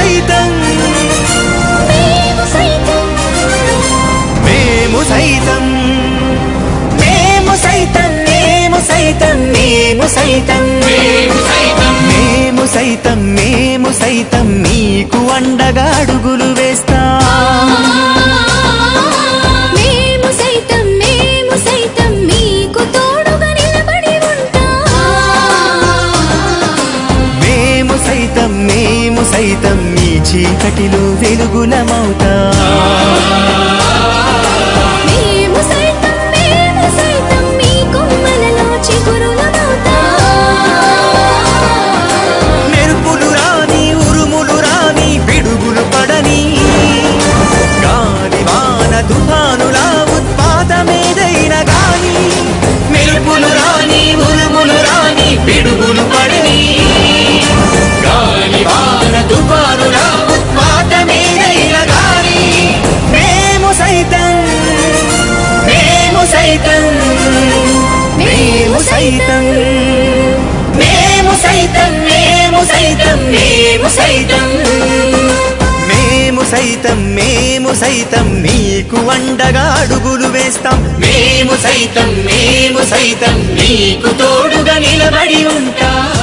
సైతం మేము సైతం మేము సైతం మేము సైతం మేము సైతం మేము సైతం మేము సైతం మేము సైతం మీకు అండగా అడుగులు వేస్తా మేము సైతం మేము సైతం మీకు తోడుగా నిలబడి ఉంటాం మేము సైతం మేము సైతం మీ చీకటిలో వెలుగులమవుతా మేము సైతం మేము సైతం మీ కొమ్మలలో చిగురులమవుతాం మెరుపులు రాని ఉరుములు రాని పిడుగులు పడని గాలి వాన తుఫానుల ఉత్పాతమేదైన గాని మెరుపులు రాని ఉరుములు రాని పిడుగులు పడని గాలి వాన తుఫానుల ఉత్పాతమేదైన గాని మేము సైతం మేము సైతం మేము సైతం మేము సైతం మేము సైతం మేము సైతం మేము సైతం మేము సైతం నీకు అండగా అడుగులు వేస్తాం మేము సైతం మేము సైతం నీకు తోడుగా నిలబడి ఉంటాం